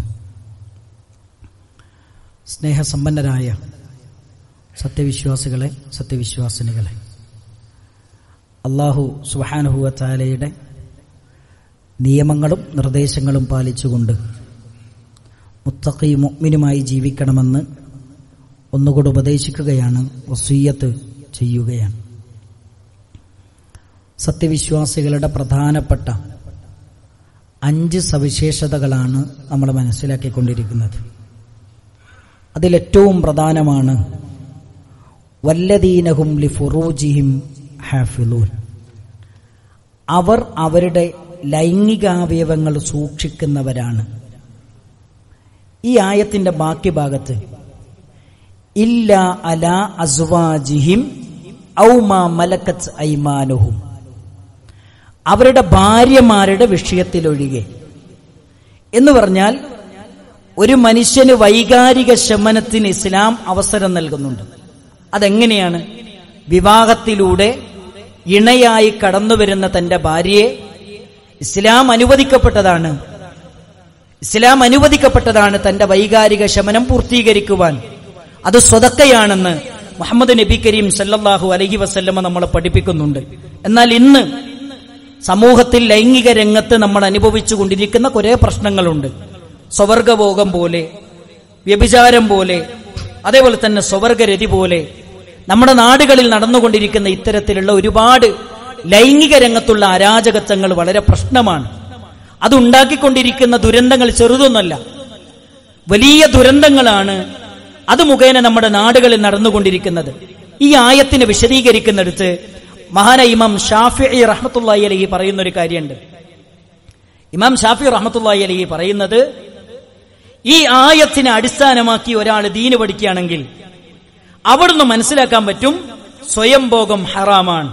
സ്നേഹസമ്പന്നരായ സത്യവിശ്വാസികളെ സത്യവിശ്വാസിനികളെ അള്ളാഹു സുബാനുഹുവ താലയുടെ നിയമങ്ങളും നിർദ്ദേശങ്ങളും പാലിച്ചുകൊണ്ട് മുത്തഖി മുഅ്മിനുമായി ജീവിക്കണമെന്ന് ഒന്നുകൂടെ ഉപദേശിക്കുകയാണ് വസീയത്ത് ചെയ്യുകയാണ് സത്യവിശ്വാസികളുടെ പ്രധാനപ്പെട്ട അഞ്ച് സവിശേഷതകളാണ് നമ്മൾ മനസ്സിലാക്കിക്കൊണ്ടിരിക്കുന്നത് അതിലേറ്റവും പ്രധാനമാണ് വല്ലദീനഹും ലി ഫുറൂജിഹിം ഹാഫിലൂൻ അവർ അവരുടെ ലൈംഗികാവയവങ്ങൾ സൂക്ഷിക്കുന്നവരാണ് ഈ ആയത്തിന്റെ ബാക്കി ഭാഗത്ത് ഇല്ല അല അസ്വാജിഹിം ഔമാ മലക്കത്ത് ഐമാനുഹും അവരുടെ ഭാര്യമാരുടെ വിഷയത്തിലൊഴികെ എന്ന് പറഞ്ഞാൽ ഒരു മനുഷ്യന് വൈകാരിക ശമനത്തിന് ഇസ്ലാം അവസരം നൽകുന്നുണ്ട് അതെങ്ങനെയാണ് വിവാഹത്തിലൂടെ ഇണയായി കടന്നുവരുന്ന തന്റെ ഭാര്യയെ ഇസ്ലാം അനുവദിക്കപ്പെട്ടതാണ് ഇസ്ലാം അനുവദിക്കപ്പെട്ടതാണ് തന്റെ വൈകാരിക ശമനം പൂർത്തീകരിക്കുവാൻ അത് സ്വതക്കയാണെന്ന് മുഹമ്മദ് നബി കരീം സല്ലല്ലാഹു അലഹി വസല്ലമ നമ്മളെ പഠിപ്പിക്കുന്നുണ്ട് എന്നാൽ ഇന്ന് സമൂഹത്തിൽ ലൈംഗിക രംഗത്ത് നമ്മൾ അനുഭവിച്ചു കൊണ്ടിരിക്കുന്ന കുറെ പ്രശ്നങ്ങളുണ്ട് സ്വവർഗഭോഗം പോലെ വ്യഭിചാരം പോലെ അതേപോലെ തന്നെ സ്വവർഗരതി പോലെ നമ്മുടെ നാടുകളിൽ നടന്നുകൊണ്ടിരിക്കുന്ന ഇത്തരത്തിലുള്ള ഒരുപാട് ലൈംഗിക രംഗത്തുള്ള അരാജകത്വങ്ങൾ വളരെ പ്രശ്നമാണ് അതുണ്ടാക്കിക്കൊണ്ടിരിക്കുന്ന ദുരന്തങ്ങൾ ചെറുതൊന്നല്ല വലിയ ദുരന്തങ്ങളാണ് അത് മുഖേന നമ്മുടെ നാടുകളിൽ നടന്നുകൊണ്ടിരിക്കുന്നത് ഈ ആയത്തിന് വിശദീകരിക്കുന്നിടത്ത് മഹാന ഇമാം ഷാഫി റഹ്മത്തുള്ളി അലഹി പറയുന്ന ഒരു കാര്യമുണ്ട് ഇമാം ഷാഫി റഹ്മത്തുള്ളി അലഹി പറയുന്നത് ഈ ആയത്തിനെ അടിസ്ഥാനമാക്കി ഒരാൾ ദീന് പഠിക്കുകയാണെങ്കിൽ അവിടുന്ന് മനസ്സിലാക്കാൻ പറ്റും സ്വയംഭോഗം ഹറാമാണ്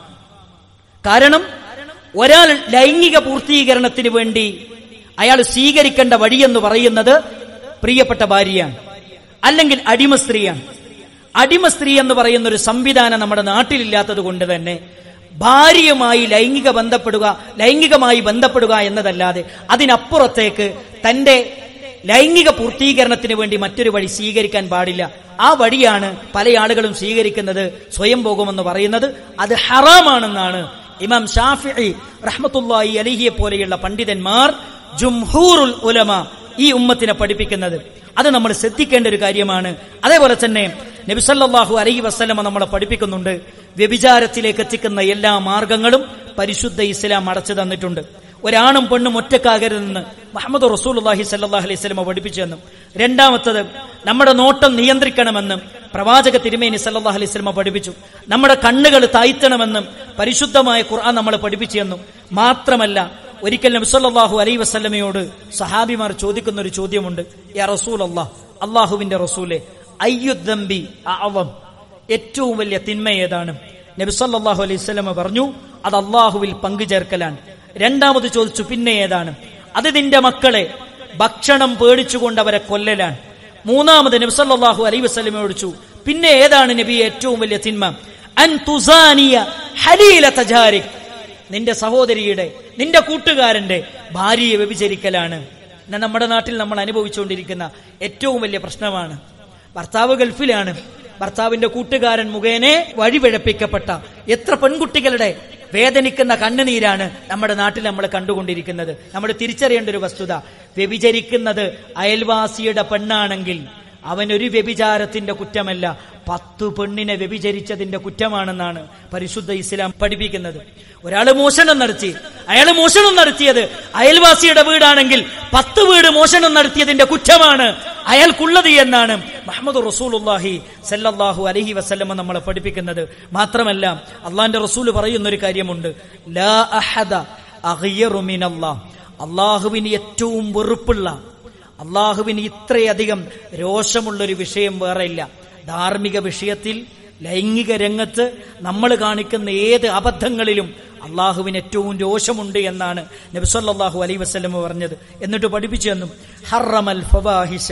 കാരണം ഒരാൾ ലൈംഗിക പൂർത്തീകരണത്തിന് വേണ്ടി അയാൾ സ്വീകരിക്കേണ്ട വഴിയെന്ന് പറയുന്നത് പ്രിയപ്പെട്ട ഭാര്യയാണ് അല്ലെങ്കിൽ അടിമ സ്ത്രീയാണ് അടിമ സ്ത്രീ എന്ന് പറയുന്ന ഒരു സംവിധാനം നമ്മുടെ നാട്ടിലില്ലാത്തത് കൊണ്ട് തന്നെ ഭാര്യയുമായി ലൈംഗിക ബന്ധപ്പെടുക ലൈംഗികമായി ബന്ധപ്പെടുക എന്നതല്ലാതെ അതിനപ്പുറത്തേക്ക് തന്റെ ലൈംഗിക പൂർത്തീകരണത്തിന് വേണ്ടി മറ്റൊരു വഴി സ്വീകരിക്കാൻ പാടില്ല ആ വഴിയാണ് പല ആളുകളും സ്വീകരിക്കുന്നത് സ്വയം പോകുമെന്ന് പറയുന്നത് അത് ഹറാമാണെന്നാണ് ഇമാം ഷാഫി റഹ്മത്തുല്ലായി അലിഹിയെ പോലെയുള്ള പണ്ഡിതന്മാർ ജുംഹൂറുൽ ഉലമ ഈ ഉമ്മത്തിനെ പഠിപ്പിക്കുന്നത് അത് നമ്മൾ ശ്രദ്ധിക്കേണ്ട ഒരു കാര്യമാണ് അതേപോലെ തന്നെ നബിസല്ലാഹു അലഹി വസ്ലമ നമ്മളെ പഠിപ്പിക്കുന്നുണ്ട് വ്യഭിചാരത്തിലേക്ക് എത്തിക്കുന്ന എല്ലാ മാർഗങ്ങളും പരിശുദ്ധ ഇസ്ലാം അടച്ചു തന്നിട്ടുണ്ട് ഒരാണും പെണ്ണും ഒറ്റക്കാകരുതെന്ന് മുഹമ്മദ് റസൂൽഹി സല്ലാഹ് അലൈഹി സ്വലമ പഠിപ്പിച്ചു തന്നു രണ്ടാമത്തത് നമ്മുടെ നോട്ടം നിയന്ത്രിക്കണമെന്നും പ്രവാചക തിരുമേനി സല്ലാഹ് അലൈഹി സ്വലമ പഠിപ്പിച്ചു നമ്മുടെ കണ്ണുകൾ താഴ്ത്തണമെന്നും പരിശുദ്ധമായ ഖുർആൻ നമ്മളെ പഠിപ്പിച്ചു തന്നു മാത്രമല്ല ഒരിക്കൽ നബ്സല്ലാഹു അലൈ വസ്ലമയോട് സഹാബിമാർ ചോദിക്കുന്ന ഒരു ചോദ്യമുണ്ട് യാ റസൂൽ അള്ളാഹ് അള്ളാഹുവിന്റെ റസൂലെ അയ്യുദ്ദംബി അവം ഏറ്റവും വലിയ തിന്മ ഏതാണ് നബിസല്ലാഹു അലൈഹി സ്വലമ പറഞ്ഞു അത് അള്ളാഹുവിൽ പങ്കുചേർക്കലാണ് രണ്ടാമത് ചോദിച്ചു പിന്നെ ഏതാണ് അത് നിന്റെ മക്കളെ ഭക്ഷണം പേടിച്ചുകൊണ്ട് അവരെ കൊല്ലലാണ് മൂന്നാമത് നബ്സല്ലാഹു അലൈ വസ്ലമയോട് ചോദിച്ചു പിന്നെ ഏതാണ് നബി ഏറ്റവും വലിയ തിന്മ അൻ തുസാനിയ ഹലീല തജാരിക് നിന്റെ സഹോദരിയുടെ നിന്റെ കൂട്ടുകാരന്റെ ഭാര്യയെ വ്യഭിചരിക്കലാണ് ഇന്ന് നമ്മുടെ നാട്ടിൽ നമ്മൾ അനുഭവിച്ചുകൊണ്ടിരിക്കുന്ന ഏറ്റവും വലിയ പ്രശ്നമാണ് ഭർത്താവ് ഗൾഫിലാണ് ഭർത്താവിന്റെ കൂട്ടുകാരൻ മുഖേനെ വഴിപിഴപ്പിക്കപ്പെട്ട എത്ര പെൺകുട്ടികളുടെ വേദനിക്കുന്ന കണ്ണുനീരാണ് നമ്മുടെ നാട്ടിൽ നമ്മൾ കണ്ടുകൊണ്ടിരിക്കുന്നത് നമ്മൾ തിരിച്ചറിയേണ്ട ഒരു വസ്തുത വ്യഭിചരിക്കുന്നത് അയൽവാസിയുടെ പെണ്ണാണെങ്കിൽ അവനൊരു വ്യഭിചാരത്തിന്റെ കുറ്റമല്ല പത്തു പെണ്ണിനെ വ്യഭിചരിച്ചതിന്റെ കുറ്റമാണെന്നാണ് പരിശുദ്ധ ഇസ്ലാം പഠിപ്പിക്കുന്നത് ഒരാൾ മോഷണം നടത്തി അയാൾ മോഷണം നടത്തിയത് അയൽവാസിയുടെ വീടാണെങ്കിൽ പത്ത് വീട് മോഷണം നടത്തിയതിന്റെ കുറ്റമാണ് അയാൾക്കുള്ളത് എന്നാണ് മുഹമ്മദ് റസൂലുല്ലാഹി സല്ലല്ലാഹു അലഹി വസല്ലമ നമ്മളെ പഠിപ്പിക്കുന്നത് മാത്രമല്ല അള്ളാന്റെ റസൂൽ പറയുന്ന ഒരു കാര്യമുണ്ട് ലാ അഹദ അഗ്യറു മിനല്ലാഹ് അള്ളാഹുവിന് ഏറ്റവും വെറുപ്പുള്ള അള്ളാഹുവിന് ഇത്രയധികം രോഷമുള്ളൊരു വിഷയം വേറെ ഇല്ല ധാർമ്മിക വിഷയത്തിൽ ലൈംഗിക രംഗത്ത് നമ്മൾ കാണിക്കുന്ന ഏത് അബദ്ധങ്ങളിലും അള്ളാഹുവിന് ഏറ്റവും രോഷമുണ്ട് എന്നാണ് നബിസല്ലാഹു അലൈ വസ്ലം പറഞ്ഞത് എന്നിട്ട് പഠിപ്പിച്ചു തന്നു ഹറമൽ ഫവാഹിഷ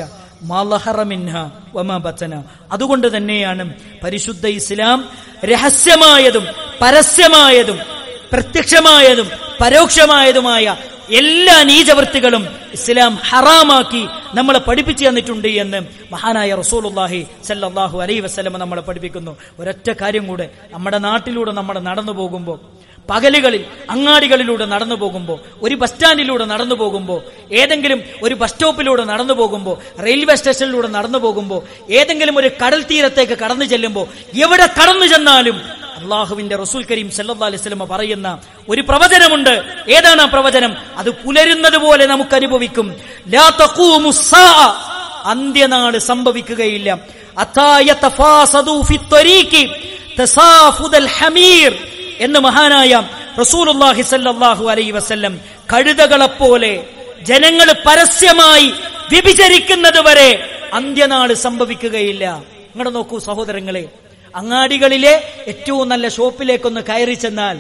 അതുകൊണ്ട് തന്നെയാണ് പരിശുദ്ധ ഇസ്ലാം രഹസ്യമായതും പരസ്യമായതും പ്രത്യക്ഷമായതും പരോക്ഷമായതുമായ എല്ലാ നീചവൃത്തികളും ഇസ്ലാം ഹറാമാക്കി നമ്മളെ പഠിപ്പിച്ചു തന്നിട്ടുണ്ട് എന്ന് മഹാനായ റസൂലുല്ലാഹി സല്ലാഹു അലൈ വസ്ലമ നമ്മളെ പഠിപ്പിക്കുന്നു ഒരൊറ്റ കാര്യം കൂടെ നമ്മുടെ നാട്ടിലൂടെ നമ്മൾ നടന്നു പോകുമ്പോൾ പകലുകളിൽ അങ്ങാടികളിലൂടെ നടന്നു പോകുമ്പോൾ ഒരു ബസ് സ്റ്റാൻഡിലൂടെ നടന്നു പോകുമ്പോൾ ഏതെങ്കിലും ഒരു ബസ് സ്റ്റോപ്പിലൂടെ നടന്നു പോകുമ്പോൾ റെയിൽവേ സ്റ്റേഷനിലൂടെ നടന്നു പോകുമ്പോൾ ഏതെങ്കിലും ഒരു കടൽ തീരത്തേക്ക് കടന്നു ചെല്ലുമ്പോൾ എവിടെ കടന്നു ചെന്നാലും അള്ളാഹുവിന്റെ റസൂൽ കരീം സല്ലാ അലൈഹി സ്വലമ പറയുന്ന ഒരു പ്രവചനമുണ്ട് ഏതാണ് ആ പ്രവചനം അത് പുലരുന്നത് പോലെ നമുക്ക് അനുഭവിക്കും ലാ തഖൂമു സ്സാഅ. അന്ത്യനാട് സംഭവിക്കുകയില്ല അത്താ യതഫാസദു ഫി ത്വരീഖി തസാഫുദൽ ഹമീർ എന്ന് മഹാനായ റസൂലുള്ളാഹി സല്ലല്ലാഹു അലൈഹി വസല്ലം കഴുതകളെപ്പോലെ ജനങ്ങൾ പരസ്യമായി വ്യഭിചരിക്കുന്നത് വരെ അന്ത്യനാട് സംഭവിക്കുകയില്ല ഇങ്ങോട്ട് നോക്കൂ സഹോദരങ്ങളെ അങ്ങാടികളിലെ ഏറ്റവും നല്ല ഷോപ്പിലേക്കൊന്ന് കയറി ചെന്നാൽ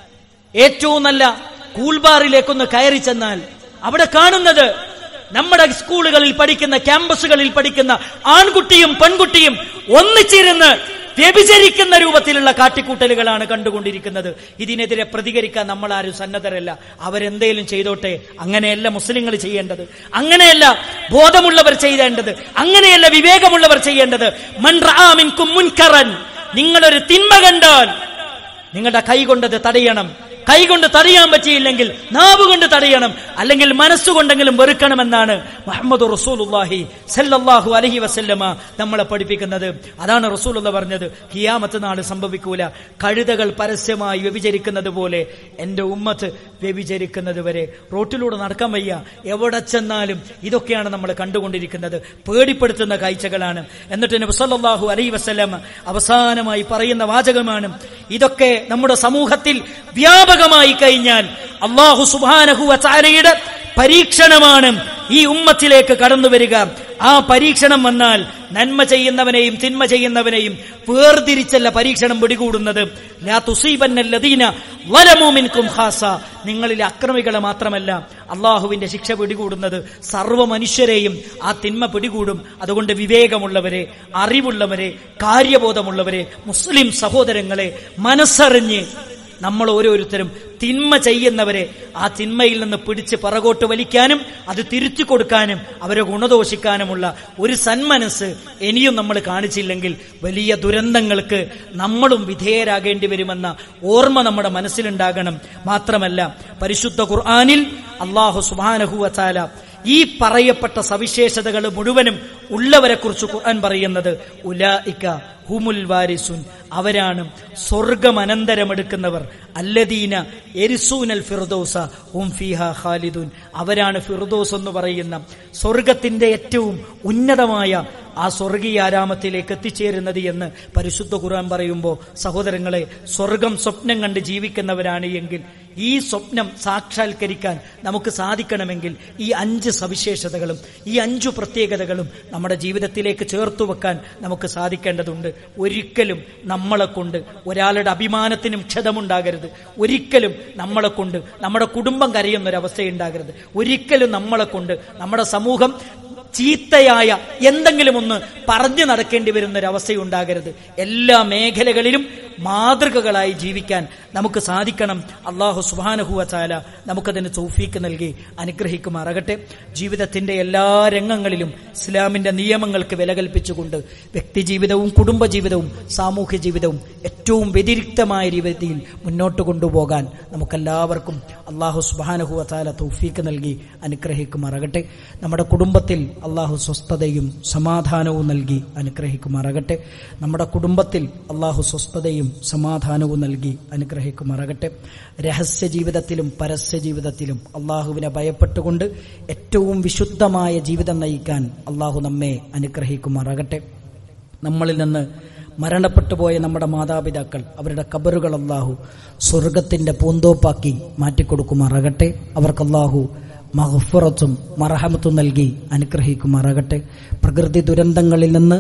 ഏറ്റവും നല്ല കൂൾബാറിലേക്കൊന്ന് കയറി ചെന്നാൽ അവിടെ കാണുന്നത് നമ്മുടെ സ്കൂളുകളിൽ പഠിക്കുന്ന ക്യാമ്പസുകളിൽ പഠിക്കുന്ന ആൺകുട്ടിയും പെൺകുട്ടിയും ഒന്നിച്ചിരുന്ന് വ്യഭിചരിക്കുന്ന രൂപത്തിലുള്ള കാട്ടിക്കൂട്ടലുകളാണ് കണ്ടുകൊണ്ടിരിക്കുന്നത് ഇതിനെതിരെ പ്രതികരിക്കാൻ നമ്മൾ ആരും സന്നദ്ധരല്ല അവരെന്തേലും ചെയ്തോട്ടെ അങ്ങനെയല്ല മുസ്ലിങ്ങൾ ചെയ്യേണ്ടത് അങ്ങനെയല്ല ബോധമുള്ളവർ ചെയ്യേണ്ടത് അങ്ങനെയല്ല വിവേകമുള്ളവർ ചെയ്യേണ്ടത് മൻ റആ മിൻകും മുൻകറൻ നിങ്ങളൊരു തിന്മ കണ്ടാൽ നിങ്ങളുടെ കൈ കൊണ്ടത് തടയണം കൈ കൊണ്ട് തടയാൻ പറ്റിയില്ലെങ്കിൽ നാവ് കൊണ്ട് തടയണം അല്ലെങ്കിൽ മനസ്സുകൊണ്ടെങ്കിലും വെറുക്കണമെന്നാണ് മുഹമ്മദ് റസൂലുല്ലാഹി സല്ലല്ലാഹു അലഹി വസല്ലമ നമ്മളെ പഠിപ്പിക്കുന്നത് അതാണ് റസൂലുള്ള പറഞ്ഞത് ഹിയാമത്ത് നാള് സംഭവിക്കൂല കഴുതകൾ പരസ്യമായി വ്യഭിചരിക്കുന്നത് പോലെ എന്റെ ഉമ്മത്ത് വ്യഭിചരിക്കുന്നത് വരെ റോട്ടിലൂടെ നടക്കാൻ വയ്യ എവിടെ ചെന്നാലും ഇതൊക്കെയാണ് നമ്മൾ കണ്ടുകൊണ്ടിരിക്കുന്നത് പേടിപ്പെടുത്തുന്ന കാഴ്ചകളാണ് എന്നിട്ട് നബി സല്ലല്ലാഹു അലൈഹി വസല്ലം അവസാനമായി പറയുന്ന വാചകമാണ് ഇതൊക്കെ നമ്മുടെ സമൂഹത്തിൽ വ്യാപകമായി കഴിഞ്ഞാൽ അള്ളാഹു സുബാനഹു ചാരയുടെ പരീക്ഷണമാണ് ഈ ഉമ്മത്തിലേക്ക് കടന്നു വരിക ആ പരീക്ഷണം വന്നാൽ നന്മ ചെയ്യുന്നവനെയും തിന്മ ചെയ്യുന്നവനെയും വേർതിരിച്ചല്ല പരീക്ഷണം പിടികൂടുന്നത് ലാ തുസീബന്നല്ലദീന വലമു മിൻകും ഖാസ നിങ്ങളിൽ അക്രമികളെ മാത്രമല്ല അള്ളാഹുവിന്റെ ശിക്ഷ പിടികൂടുന്നത് സർവ്വ മനുഷ്യരെയും ആ തിന്മ പിടികൂടും അതുകൊണ്ട് വിവേകമുള്ളവരെ അറിവുള്ളവരെ കാര്യബോധമുള്ളവരെ മുസ്ലിം സഹോദരങ്ങളെ മനസ്സറിഞ്ഞ് നമ്മൾ ഓരോരുത്തരും തിന്മ ചെയ്യുന്നവരെ ആ തിന്മയിൽ നിന്ന് പിടിച്ച് പിറകോട്ട് വലിക്കാനും അത് തിരിച്ചു കൊടുക്കാനും അവരെ ഗുണദോഷിക്കാനുമുള്ള ഒരു സന്മനസ് ഇനിയും നമ്മൾ കാണിച്ചില്ലെങ്കിൽ വലിയ ദുരന്തങ്ങൾക്ക് നമ്മളും വിധേയരാകേണ്ടി വരുമെന്ന ഓർമ്മ നമ്മുടെ മനസ്സിലുണ്ടാകണം മാത്രമല്ല പരിശുദ്ധ ഖുർആാനിൽ അള്ളാഹു സുബാനഹുവ ചാല ഈ പറയപ്പെട്ട സവിശേഷതകൾ മുഴുവനും ഉള്ളവരെ കുറിച്ച് ഖുർആൻ പറയുന്നത് ഉലായിക്ക ഹുമുൽ വാരിസുൻ അവരാണ് സ്വർഗം അനന്തരമെടുക്കുന്നവർ അല്ലദീന എരിസൂനൽ ഫിർദോസ ഹും ഫിഹ ഖാലിദുൻ അവരാണ് ഫിർദോസ് എന്ന് പറയുന്ന സ്വർഗത്തിന്റെ ഏറ്റവും ഉന്നതമായ ആ സ്വർഗീയ ആരാമത്തിലേക്ക് എത്തിച്ചേരുന്നത് എന്ന് പരിശുദ്ധ ഖുർആൻ പറയുമ്പോൾ സഹോദരങ്ങളെ സ്വർഗം സ്വപ്നം കണ്ട് ജീവിക്കുന്നവരാണ് എങ്കിൽ ഈ സ്വപ്നം സാക്ഷാത്കരിക്കാൻ നമുക്ക് സാധിക്കണമെങ്കിൽ ഈ അഞ്ച് സവിശേഷതകളും ഈ അഞ്ചു പ്രത്യേകതകളും നമ്മുടെ ജീവിതത്തിലേക്ക് ചേർത്തു വെക്കാൻ നമുക്ക് സാധിക്കേണ്ടതുണ്ട് ഒരിക്കലും നമ്മളെ കൊണ്ട് ഒരാളുടെ അഭിമാനത്തിനും ക്ഷതമുണ്ടാകരുത് ഒരിക്കലും നമ്മളെ കൊണ്ട് നമ്മുടെ കുടുംബം കരയുന്നൊരവസ്ഥയുണ്ടാകരുത് ഒരിക്കലും നമ്മളെ കൊണ്ട് നമ്മുടെ സമൂഹം ചീത്തയായ എന്തെങ്കിലും ഒന്ന് പറഞ്ഞു നടക്കേണ്ടി വരുന്ന ഒരു അവസ്ഥയുണ്ടാകരുത് എല്ലാ മേഖലകളിലും മാതൃകകളായി ജീവിക്കാൻ നമുക്ക് സാധിക്കണം അള്ളാഹു സുബാനഹുവ ചാല നമുക്കതിന് തൗഫീക്ക് നൽകി അനുഗ്രഹിക്കുമാറാകട്ടെ ജീവിതത്തിന്റെ എല്ലാ രംഗങ്ങളിലും ഇസ്ലാമിന്റെ നിയമങ്ങൾക്ക് വില കൽപ്പിച്ചുകൊണ്ട് വ്യക്തിജീവിതവും കുടുംബജീവിതവും സാമൂഹ്യ ജീവിതവും ഏറ്റവും വ്യതിരിക്തമായ രീതിയിൽ മുന്നോട്ട് കൊണ്ടുപോകാൻ നമുക്കെല്ലാവർക്കും അള്ളാഹു സുബാനഹുവ ചാല തൗഫീക്ക് നൽകി അനുഗ്രഹിക്കുമാറാകട്ടെ നമ്മുടെ കുടുംബത്തിൽ അള്ളാഹു സ്വസ്ഥതയും സമാധാനവും നൽകി അനുഗ്രഹിക്കുമാറാകട്ടെ നമ്മുടെ കുടുംബത്തിൽ അള്ളാഹു സ്വസ്ഥതയും സമാധാനവും നൽകി അനുഗ്രഹിക്കുമാറാകട്ടെ രഹസ്യ ജീവിതത്തിലും പരസ്യ ജീവിതത്തിലും അള്ളാഹുവിനെ ഭയപ്പെട്ടുകൊണ്ട് ഏറ്റവും വിശുദ്ധമായ ജീവിതം നയിക്കാൻ അള്ളാഹു നമ്മെ അനുഗ്രഹിക്കുമാറാകട്ടെ നമ്മളിൽ നിന്ന് മരണപ്പെട്ടു പോയ നമ്മുടെ മാതാപിതാക്കൾ അവരുടെ കബറുകൾ അള്ളാഹു സ്വർഗത്തിന്റെ പൂന്തോപ്പാക്കി മാറ്റിക്കൊടുക്കുമാറാകട്ടെ അവർക്ക് അള്ളാഹു മഹഫുറത്തും മറഹമത്തും നൽകി അനുഗ്രഹിക്കുമാറാകട്ടെ പ്രകൃതി ദുരന്തങ്ങളിൽ നിന്ന്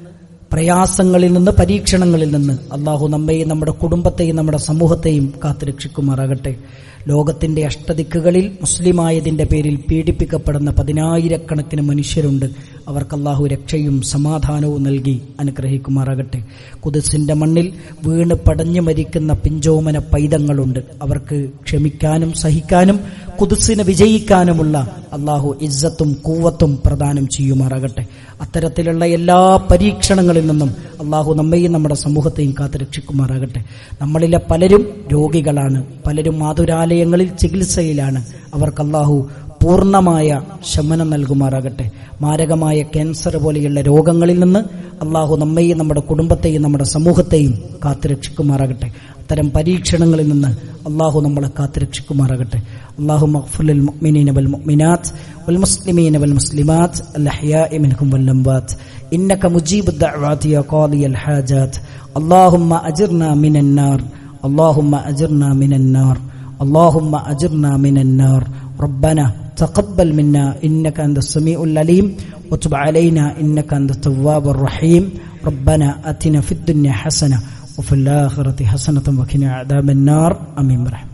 പ്രയാസങ്ങളിൽ നിന്ന് പരീക്ഷണങ്ങളിൽ നിന്ന് അള്ളാഹു നമ്മെയും നമ്മുടെ കുടുംബത്തെയും നമ്മുടെ സമൂഹത്തെയും കാത്തുരക്ഷിക്കുമാറാകട്ടെ ലോകത്തിന്റെ അഷ്ടദിക്കുകളിൽ മുസ്ലിമായതിന്റെ പേരിൽ പീഡിപ്പിക്കപ്പെടുന്ന പതിനായിരക്കണക്കിന് മനുഷ്യരുണ്ട് അവർക്ക് അള്ളാഹു രക്ഷയും സമാധാനവും നൽകി അനുഗ്രഹിക്കുമാറാകട്ടെ കുതിസിന്റെ മണ്ണിൽ വീണ് പടഞ്ഞു മരിക്കുന്ന പിഞ്ചോമന പൈതങ്ങളുണ്ട് അവർക്ക് ക്ഷമിക്കാനും സഹിക്കാനും കുതിസിനെ വിജയിക്കാനുമുള്ള അള്ളാഹു ഇസ്സത്തും കൂവത്തും പ്രദാനം ചെയ്യുമാറാകട്ടെ അത്തരത്തിലുള്ള എല്ലാ പരീക്ഷണങ്ങളിൽ നിന്നും അള്ളാഹു നമ്മെയും നമ്മുടെ സമൂഹത്തെയും കാത്തു രക്ഷിക്കുമാറാകട്ടെ നമ്മളിലെ പലരും രോഗികളാണ് പലരും മാതുരാലയങ്ങളിൽ ചികിത്സയിലാണ് അവർക്ക് അള്ളാഹു പൂർണ്ണമായ ശമനം നൽകുമാറാകട്ടെ മാരകമായ ക്യാൻസർ പോലെയുള്ള രോഗങ്ങളിൽ നിന്ന് അള്ളാഹു നമ്മെയും നമ്മുടെ കുടുംബത്തെയും നമ്മുടെ സമൂഹത്തെയും കാത്തുരക്ഷിക്കുമാറാകട്ടെ അത്തരം പരീക്ഷണങ്ങളിൽ നിന്ന് അള്ളാഹു നമ്മളെ കാത്തുരക്ഷിക്കുമാറാകട്ടെ അള്ളാഹു മഖ്ഫുൽ മുഅ്മിനീന വൽ മുഅ്മിനാത്ത് വൽ മുസ്ലിമീന വൽ മുസ്ലിമാത്ത് അൽ അഹ്യാഇ മിൻഹും വൽ അംവാത്ത് ഇന്നക മുജീബു الدعوات يا قاضي الحاجات اللهم أجرنا من النار اللهم أجرنا من النار اللهم أجرنا من النار ربنا تقبل منا إنك أنت السميع العليم وتب علينا إنك أنت التواب الرحيم ربنا أتنا في الدنيا حسنة وفي الآخرة حسنة وقنا عذاب النار أمين برحمة